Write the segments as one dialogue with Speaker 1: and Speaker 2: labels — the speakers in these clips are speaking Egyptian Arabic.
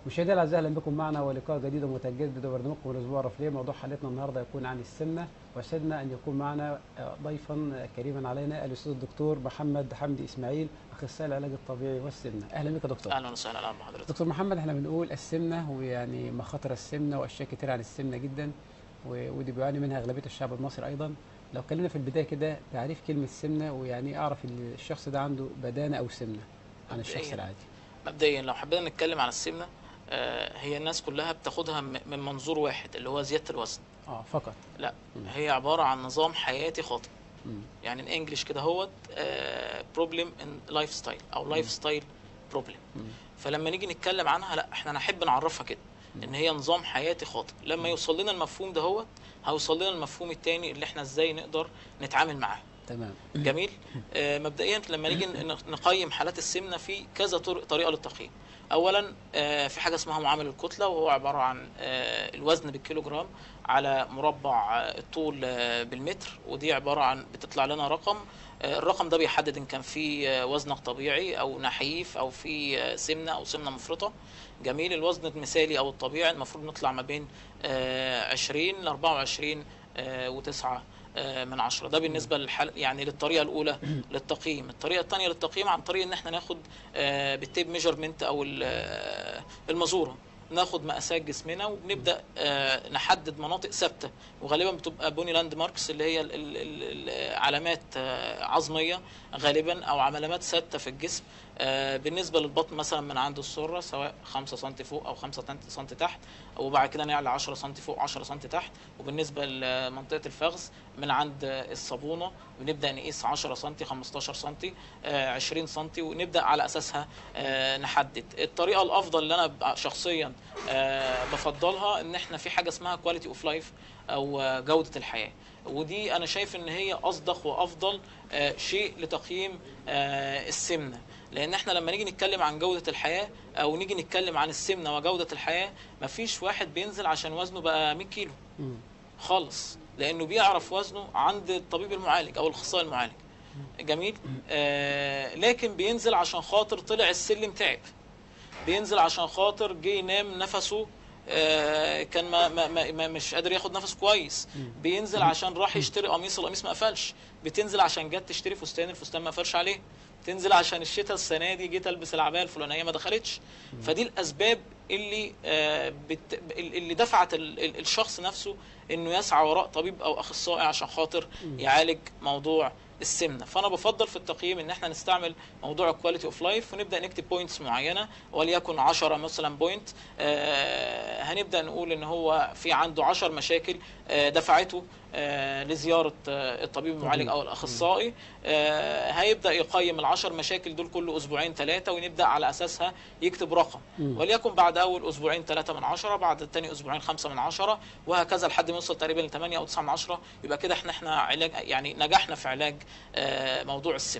Speaker 1: مشاهدينا الاعزاء اهلا بكم معنا ولقاء جديد ومتجدد وبرنامجكم الاسبوع الرفليه موضوع حلقتنا النهارده يكون عن السمنه وسعدنا ان يكون معنا ضيفا كريما علينا الاستاذ الدكتور محمد حمدي اسماعيل اخصائي العلاج الطبيعي والسمنه اهلا بك يا دكتور
Speaker 2: اهلا وسهلا اهلا بحضرتك
Speaker 1: دكتور محمد احنا بنقول السمنه ويعني مخاطر السمنه واشياء كتير عن السمنه جدا و- ودي بيعاني منها اغلبيه الشعب المصري ايضا لو اتكلمنا في البدايه كده تعريف كلمه سمنه ويعني اعرف ان الشخص ده عنده بدانه او سمنه عن الشخص
Speaker 2: مبدئياً.
Speaker 1: العادي
Speaker 2: مبدئيا لو حبينا نتكلم عن السمنه آه، هي الناس كلها بتاخدها م- من منظور واحد اللي هو زياده الوزن
Speaker 1: اه فقط
Speaker 2: لا
Speaker 1: مم.
Speaker 2: هي عباره عن نظام حياتي خاطئ
Speaker 1: مم.
Speaker 2: يعني الانجليش كده هوت بروبلم ان لايف ستايل او لايف ستايل بروبلم
Speaker 1: مم.
Speaker 2: فلما نيجي نتكلم عنها لا احنا نحب نعرفها كده ان هي نظام حياتي خاطئ لما يوصل لنا المفهوم ده هوت هيوصل لنا المفهوم التاني اللي احنا ازاي نقدر نتعامل معاه
Speaker 1: تمام
Speaker 2: جميل آه، مبدئيا لما نيجي ن- نقيم حالات السمنه في كذا طر- طريقه للتقييم اولا آه، في حاجه اسمها معامل الكتله وهو عباره عن آه، الوزن بالكيلوجرام على مربع آه، الطول آه، بالمتر ودي عباره عن بتطلع لنا رقم آه، الرقم ده بيحدد ان كان في آه، وزنك طبيعي او نحيف او في آه، سمنه او سمنه مفرطه جميل الوزن المثالي او الطبيعي المفروض نطلع ما بين آه، 20 ل 24 و9 من عشرة ده بالنسبة للحل يعني للطريقة الأولى للتقييم الطريقة الثانية للتقييم عن طريق إن احنا ناخد آه، بالتيب ميجرمنت أو ال- آه، المزورة ناخد مقاسات جسمنا وبنبدا آه، نحدد مناطق ثابته وغالبا بتبقى بوني لاند ماركس اللي هي ال- ال- ال- ال- علامات آه، عظميه غالبا او علامات ثابته في الجسم آه، بالنسبه للبطن مثلا من عند السره سواء 5 سم فوق او 5 سم تحت وبعد كده نعلى 10 سم فوق 10 سم تحت وبالنسبه لمنطقه الفخذ من عند الصابونه بنبدا نقيس 10 سم 15 سم 20 سم ونبدا على اساسها آه، نحدد الطريقه الافضل اللي انا ب- شخصيا آه، بفضلها ان احنا في حاجه اسمها كواليتي اوف لايف او آه، جوده الحياه ودي انا شايف ان هي اصدق وافضل آه، شيء لتقييم آه، السمنه لان احنا لما نيجي نتكلم عن جوده الحياه او نيجي نتكلم عن السمنه وجوده الحياه مفيش واحد بينزل عشان وزنه بقى 100 كيلو
Speaker 1: مم.
Speaker 2: خالص لانه بيعرف وزنه عند الطبيب المعالج او الاخصائي المعالج جميل آه لكن بينزل عشان خاطر طلع السلم تعب بينزل عشان خاطر جه ينام نفسه آه كان ما ما ما ما مش قادر ياخد نفس كويس بينزل عشان راح يشتري قميص القميص ما قفلش بتنزل عشان جت تشتري فستان الفستان ما قفلش عليه تنزل عشان الشتاء السنه دي جيت البس العبايه الفلانيه ما دخلتش فدي الاسباب اللي آه بت اللي دفعت ال- ال- الشخص نفسه انه يسعى وراء طبيب او اخصائي عشان خاطر يعالج موضوع السمنه فانا بفضل في التقييم ان احنا نستعمل موضوع الكواليتي اوف لايف ونبدا نكتب بوينتس معينه وليكن 10 مثلا بوينت آه هنبدا نقول ان هو في عنده 10 مشاكل آه دفعته آه لزياره آه الطبيب المعالج او الاخصائي آه هيبدا يقيم العشر مشاكل دول كل اسبوعين ثلاثه ونبدا على اساسها يكتب رقم
Speaker 1: مم.
Speaker 2: وليكن بعد اول اسبوعين ثلاثة من عشرة بعد الثاني اسبوعين خمسة من عشرة وهكذا لحد ما يوصل تقريبا ل 8 او 9 من عشرة يبقى كده احنا احنا علاج يعني نجحنا في علاج آه، موضوع السم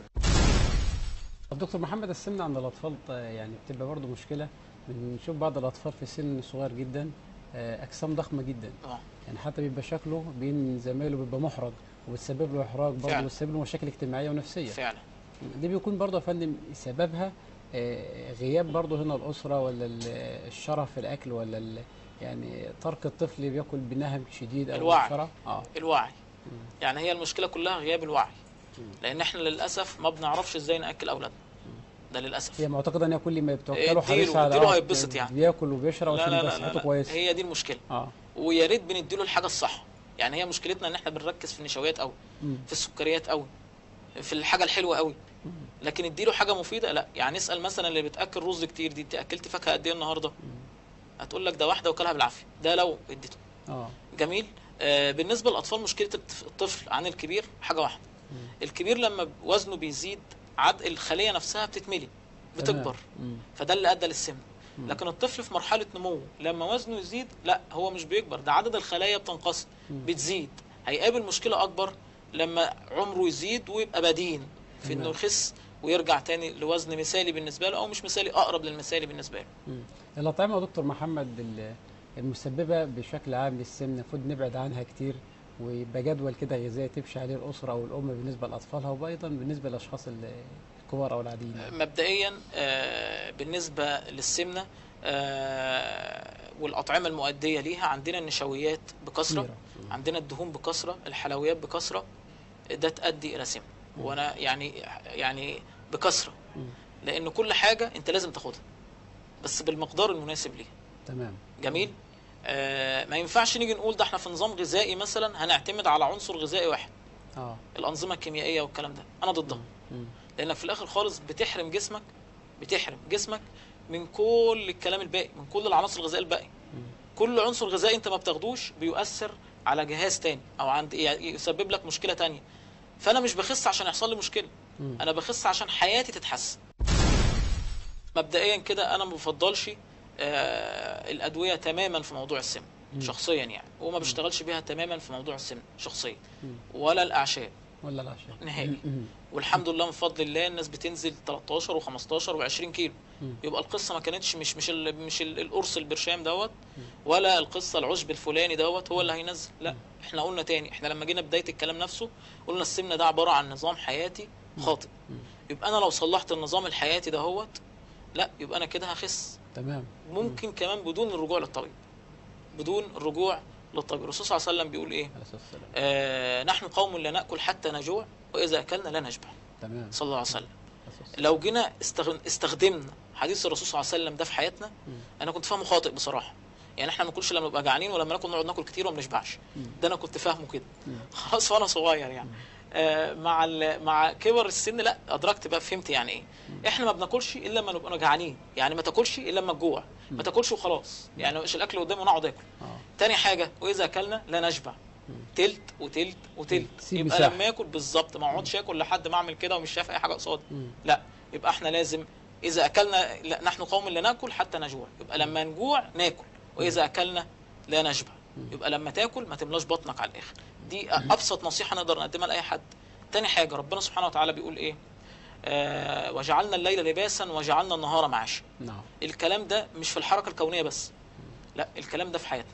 Speaker 1: طب دكتور محمد السمنه عند الاطفال ط- يعني بتبقى برضه مشكله بنشوف بعض الاطفال في سن صغير جدا آه، اجسام ضخمه جدا
Speaker 2: اه
Speaker 1: يعني حتى بيبقى شكله بين زمايله بيبقى محرج وبتسبب له احراج برضه
Speaker 2: فعلا.
Speaker 1: وتسبب له مشاكل اجتماعيه ونفسيه
Speaker 2: فعلا
Speaker 1: دي بيكون برضه يا فندم سببها آه، غياب برضه هنا الاسره ولا ال- الشرف في الاكل ولا ال- يعني ترك الطفل بياكل بنهم شديد او
Speaker 2: الوعي.
Speaker 1: شرف اه
Speaker 2: الوعي يعني هي المشكله كلها غياب الوعي
Speaker 1: مم.
Speaker 2: لان احنا للاسف ما بنعرفش ازاي ناكل اولادنا ده للاسف
Speaker 1: هي معتقده ان هي كل ما بتوكله
Speaker 2: اديله-
Speaker 1: حريص على
Speaker 2: اديله
Speaker 1: آه،
Speaker 2: هيتبسط يعني.
Speaker 1: بياكل وبيشرب
Speaker 2: لا
Speaker 1: عشان
Speaker 2: لا
Speaker 1: يبقى
Speaker 2: لا, لا,
Speaker 1: صحته
Speaker 2: لا.
Speaker 1: كويسه
Speaker 2: هي دي المشكله
Speaker 1: اه
Speaker 2: ويا ريت بنديله الحاجه الصح يعني هي مشكلتنا ان احنا بنركز في النشويات قوي
Speaker 1: مم.
Speaker 2: في السكريات قوي في الحاجه الحلوه قوي لكن اديله حاجه مفيده لا يعني اسال مثلا اللي بتاكل رز كتير دي انت اكلت فاكهه قد ايه النهارده هتقول لك ده واحده وكلها بالعافيه ده لو اديته
Speaker 1: اه
Speaker 2: جميل آه بالنسبه للاطفال مشكله الطف- الطفل عن الكبير حاجه واحده
Speaker 1: مم.
Speaker 2: الكبير لما وزنه بيزيد عد الخليه نفسها بتتملي بتكبر
Speaker 1: مم.
Speaker 2: فده اللي ادى للسمنه
Speaker 1: مم.
Speaker 2: لكن الطفل في مرحله نمو لما وزنه يزيد لا هو مش بيكبر ده عدد الخلايا بتنقسم
Speaker 1: مم.
Speaker 2: بتزيد هيقابل مشكله اكبر لما عمره يزيد ويبقى بدين في انه
Speaker 1: تمام.
Speaker 2: يخس ويرجع تاني لوزن مثالي بالنسبه له او مش مثالي اقرب للمثالي بالنسبه له
Speaker 1: مم. الأطعمة يا دكتور محمد ال- المسببة بشكل عام للسمنة المفروض نبعد عنها كتير ويبقى جدول كده غذائي تمشي عليه الأسرة أو الأم بالنسبة لأطفالها وأيضا بالنسبة للأشخاص ال- الكبار أو العاديين
Speaker 2: مبدئيا آه، بالنسبه للسمنه آه، والاطعمه المؤديه ليها عندنا النشويات بكثره
Speaker 1: كتيرة. مم.
Speaker 2: عندنا الدهون بكثره الحلويات بكثره ده تؤدي الى سمنه
Speaker 1: مم.
Speaker 2: وانا يعني يعني بكثره
Speaker 1: مم.
Speaker 2: لان كل حاجه انت لازم تاخدها بس بالمقدار المناسب ليها
Speaker 1: تمام
Speaker 2: جميل آه ما ينفعش نيجي نقول ده احنا في نظام غذائي مثلا هنعتمد على عنصر غذائي واحد
Speaker 1: اه
Speaker 2: الانظمه الكيميائيه والكلام ده انا ضدها
Speaker 1: مم.
Speaker 2: لانك في الاخر خالص بتحرم جسمك بتحرم جسمك من كل الكلام الباقي من كل العناصر الغذائيه الباقي
Speaker 1: مم.
Speaker 2: كل عنصر غذائي انت ما بتاخدوش بيؤثر على جهاز تاني او عند يعني يسبب لك مشكله تانية فانا مش بخس عشان يحصل لي مشكله
Speaker 1: مم.
Speaker 2: انا بخس عشان حياتي تتحسن مبدئيا كده انا ما بفضلش آه الادويه تماما في موضوع السمنه
Speaker 1: مم.
Speaker 2: شخصيا يعني وما بشتغلش بيها تماما في موضوع السمنه شخصيا
Speaker 1: مم.
Speaker 2: ولا الاعشاب
Speaker 1: ولا العشاء
Speaker 2: نهائي.
Speaker 1: مم.
Speaker 2: والحمد لله من فضل الله الناس بتنزل 13 و15 و20 كيلو
Speaker 1: مم.
Speaker 2: يبقى القصه ما كانتش مش مش ال مش ال- القرص البرشام دوت
Speaker 1: مم.
Speaker 2: ولا القصه العشب الفلاني دوت هو اللي هينزل لا احنا قلنا تاني احنا لما جينا بدايه الكلام نفسه قلنا السمنه ده عباره عن نظام حياتي خاطئ
Speaker 1: مم.
Speaker 2: يبقى انا لو صلحت النظام الحياتي دهوت لا يبقى انا كده هخس
Speaker 1: تمام
Speaker 2: ممكن كمان بدون الرجوع للطبيب بدون الرجوع للطبيب الرسول صلى الله عليه وسلم بيقول ايه
Speaker 1: عليه الصلاه والسلام
Speaker 2: آه نحن قوم لا ناكل حتى نجوع واذا اكلنا لا نشبع
Speaker 1: تمام
Speaker 2: صلى الله عليه وسلم
Speaker 1: عليه الصلاة والسلام.
Speaker 2: لو جينا استغ- استخدمنا حديث الرسول صلى الله عليه وسلم ده في حياتنا
Speaker 1: مم.
Speaker 2: انا كنت فاهمه خاطئ بصراحه يعني احنا ما ناكلش لما نبقى جعانين ولما ناكل نقعد ناكل كتير وما نشبعش
Speaker 1: مم.
Speaker 2: ده انا كنت فاهمه كده
Speaker 1: مم.
Speaker 2: خلاص وانا صغير يعني آه مع ال- مع كبر السن لا ادركت بقى فهمت يعني ايه احنا ما بناكلش الا لما نبقى جعانين يعني ما تاكلش الا لما تجوع ما تاكلش وخلاص يعني مش الاكل قدامي ونقعد اكل
Speaker 1: اه
Speaker 2: تاني حاجه واذا اكلنا لا نشبع
Speaker 1: مم.
Speaker 2: تلت وتلت وتلت
Speaker 1: تسيب
Speaker 2: يبقى
Speaker 1: مساحة.
Speaker 2: لما اكل بالظبط ما اقعدش اكل لحد ما اعمل كده ومش شايف اي حاجه قصادي
Speaker 1: مم.
Speaker 2: لا يبقى احنا لازم اذا اكلنا لا نحن قوم لا ناكل حتى نجوع يبقى لما نجوع ناكل واذا اكلنا لا نشبع يبقى لما تاكل ما تملاش بطنك على الاخر دي ابسط نصيحه نقدر نقدمها لاي حد تاني حاجه ربنا سبحانه وتعالى بيقول ايه آه وجعلنا الليل لباسا وجعلنا النهار معاشا
Speaker 1: نعم
Speaker 2: الكلام ده مش في الحركه الكونيه بس لا الكلام ده في حياتنا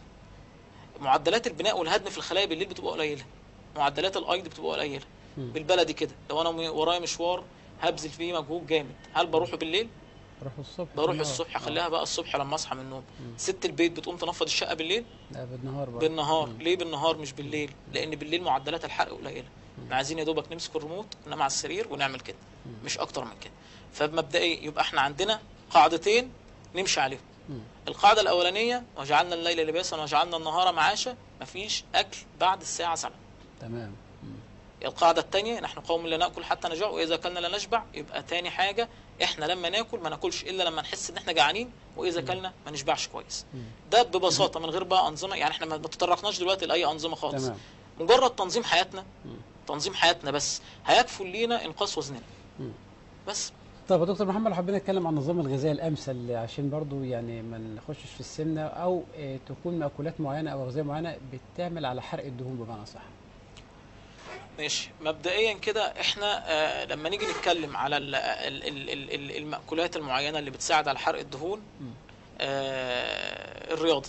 Speaker 2: معدلات البناء والهدم في الخلايا بالليل بتبقى قليله معدلات الايض بتبقى قليله
Speaker 1: مم.
Speaker 2: بالبلدي كده لو انا م- ورايا مشوار هبذل فيه مجهود جامد هل بروحه بالليل
Speaker 1: بروح الصبح
Speaker 2: بروح
Speaker 1: بالنهار.
Speaker 2: الصبح
Speaker 1: آه.
Speaker 2: اخليها بقى الصبح لما اصحى من النوم
Speaker 1: مم.
Speaker 2: ست البيت بتقوم تنفض الشقه بالليل
Speaker 1: لا بالنهار برضه
Speaker 2: بالنهار
Speaker 1: مم.
Speaker 2: ليه بالنهار مش بالليل لان بالليل معدلات الحرق قليله احنا عايزين يا دوبك نمسك الريموت ننام على السرير ونعمل كده
Speaker 1: مم.
Speaker 2: مش اكتر من كده فمبدئيا يبقى احنا عندنا قاعدتين نمشي عليهم
Speaker 1: مم.
Speaker 2: القاعده الاولانيه وجعلنا الليل لباسا وجعلنا النهار معاشا مفيش اكل بعد الساعه 7
Speaker 1: تمام مم.
Speaker 2: القاعدة الثانية نحن قوم لا ناكل حتى نجوع وإذا كلنا لا نشبع يبقى تاني حاجة احنا لما ناكل ما ناكلش إلا لما نحس إن احنا جعانين وإذا كلنا ما نشبعش كويس
Speaker 1: مم.
Speaker 2: ده ببساطة من غير بقى أنظمة يعني احنا ما ما تطرقناش دلوقتي لأي أنظمة خالص
Speaker 1: تمام
Speaker 2: مجرد تنظيم حياتنا
Speaker 1: مم.
Speaker 2: تنظيم حياتنا بس هيكفل لينا إنقاص وزننا
Speaker 1: مم.
Speaker 2: بس
Speaker 1: طيب يا دكتور محمد لو حبينا نتكلم عن النظام الغذائي الامثل عشان برضو يعني ما نخشش في السمنه او آه، تكون مأكولات معينه او اغذيه معينه بتعمل على حرق الدهون بمعنى صح
Speaker 2: ماشي مبدئيا كده احنا آه لما نيجي نتكلم على ال ال ال ال ال المأكولات المعينة اللي بتساعد على حرق الدهون
Speaker 1: مم.
Speaker 2: آه الرياضة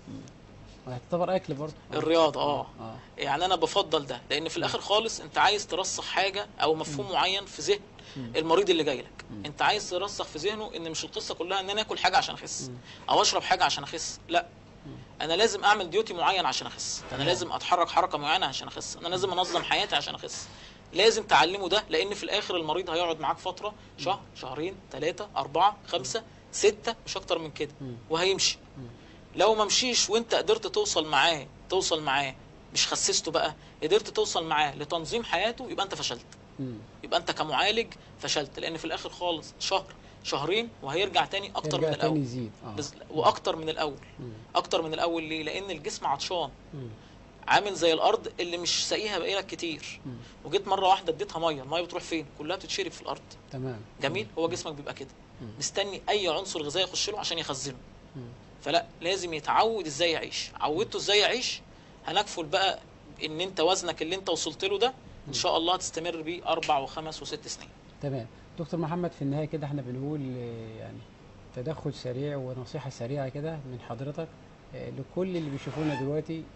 Speaker 1: هتعتبر اكل برضو
Speaker 2: الرياضة اه
Speaker 1: اه
Speaker 2: يعني انا بفضل ده لان في الاخر خالص انت عايز ترسخ حاجه او مفهوم معين في ذهن
Speaker 1: مم.
Speaker 2: المريض اللي جاي لك
Speaker 1: مم.
Speaker 2: انت عايز ترسخ في ذهنه ان مش القصه كلها ان انا اكل حاجه عشان اخس
Speaker 1: مم.
Speaker 2: او اشرب حاجه عشان اخس لا
Speaker 1: مم.
Speaker 2: انا لازم اعمل ديوتي معين عشان اخس انا
Speaker 1: تمام.
Speaker 2: لازم اتحرك حركه معينه عشان اخس انا لازم انظم حياتي عشان اخس لازم تعلمه ده لان في الاخر المريض هيقعد معاك فتره شهر شهرين ثلاثه اربعه خمسه سته مش اكتر من كده
Speaker 1: مم.
Speaker 2: وهيمشي
Speaker 1: مم.
Speaker 2: لو ما مشيش وانت قدرت توصل معاه توصل معاه مش خسسته بقى قدرت توصل معاه لتنظيم حياته يبقى انت فشلت
Speaker 1: مم.
Speaker 2: يبقى انت كمعالج فشلت لان في الاخر خالص شهر شهرين وهيرجع تاني اكتر من
Speaker 1: يرجع تاني
Speaker 2: الاول
Speaker 1: يزيد اه
Speaker 2: بس واكتر من الاول
Speaker 1: مم.
Speaker 2: اكتر من الاول ليه لان الجسم عطشان
Speaker 1: مم.
Speaker 2: عامل زي الارض اللي مش ساقيها بقالك كتير
Speaker 1: مم.
Speaker 2: وجيت مره واحده اديتها ميه الميه بتروح فين كلها بتتشرب في الارض
Speaker 1: تمام
Speaker 2: جميل هو جسمك بيبقى كده
Speaker 1: مم.
Speaker 2: مستني اي عنصر غذائي يخش له عشان يخزنه
Speaker 1: مم.
Speaker 2: فلا لازم يتعود ازاي يعيش عودته ازاي يعيش هنكفل بقى ان انت وزنك اللي انت وصلت له ده ان شاء الله هتستمر بيه اربع وخمس وست سنين
Speaker 1: تمام دكتور محمد في النهايه كده احنا بنقول آه، يعني تدخل سريع ونصيحه سريعه كده من حضرتك آه، لكل اللي بيشوفونا دلوقتي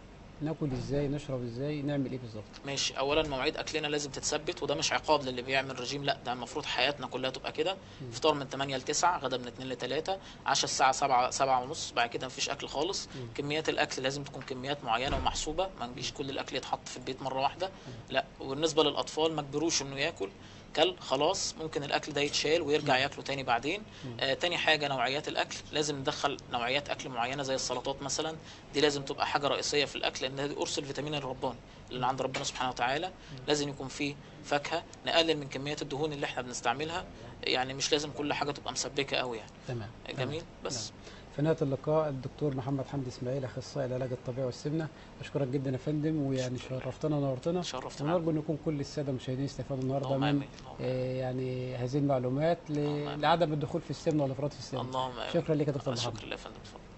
Speaker 1: ناكل ازاي نشرب ازاي نعمل ايه بالظبط
Speaker 2: ماشي اولا مواعيد اكلنا لازم تتثبت وده مش عقاب للي بيعمل رجيم لا ده المفروض حياتنا كلها تبقى كده فطار من 8 ل 9 غدا من 2 ل 3 عشاء الساعه 7 7 ونص بعد كده مفيش اكل خالص
Speaker 1: مم.
Speaker 2: كميات الاكل لازم تكون كميات معينه ومحسوبه ما نجيش كل الاكل يتحط في البيت مره واحده لا وبالنسبه للاطفال ما تجبروش انه ياكل كل خلاص ممكن الاكل ده يتشال ويرجع ياكله تاني بعدين
Speaker 1: مم.
Speaker 2: آه تاني حاجه نوعيات الاكل لازم ندخل نوعيات اكل معينه زي السلطات مثلا دي لازم تبقى حاجه رئيسيه في الاكل لان دي قرص الفيتامين الرباني اللي عند ربنا سبحانه وتعالى لازم يكون فيه فاكهه نقلل من كميات الدهون اللي احنا بنستعملها يعني مش لازم كل حاجه تبقى مسبكه قوي يعني
Speaker 1: تمام
Speaker 2: جميل بس
Speaker 1: في نهايه اللقاء الدكتور محمد حمدي اسماعيل اخصائي العلاج الطبيعي والسمنه بشكرك جدا يا فندم ويعني
Speaker 2: شكراً.
Speaker 1: شرفتنا ونورتنا
Speaker 2: شرفتنا
Speaker 1: ونرجو ان يكون كل الساده المشاهدين استفادوا النهارده
Speaker 2: اللهم
Speaker 1: من
Speaker 2: امين اللهم آمين.
Speaker 1: آه، يعني هذه المعلومات ل-
Speaker 2: اللهم آمين.
Speaker 1: لعدم الدخول في السمنه والافراط في السمنه
Speaker 2: اللهم امين
Speaker 1: شكرا لك يا دكتور محمد
Speaker 2: شكرا لله يا فندم اتفضل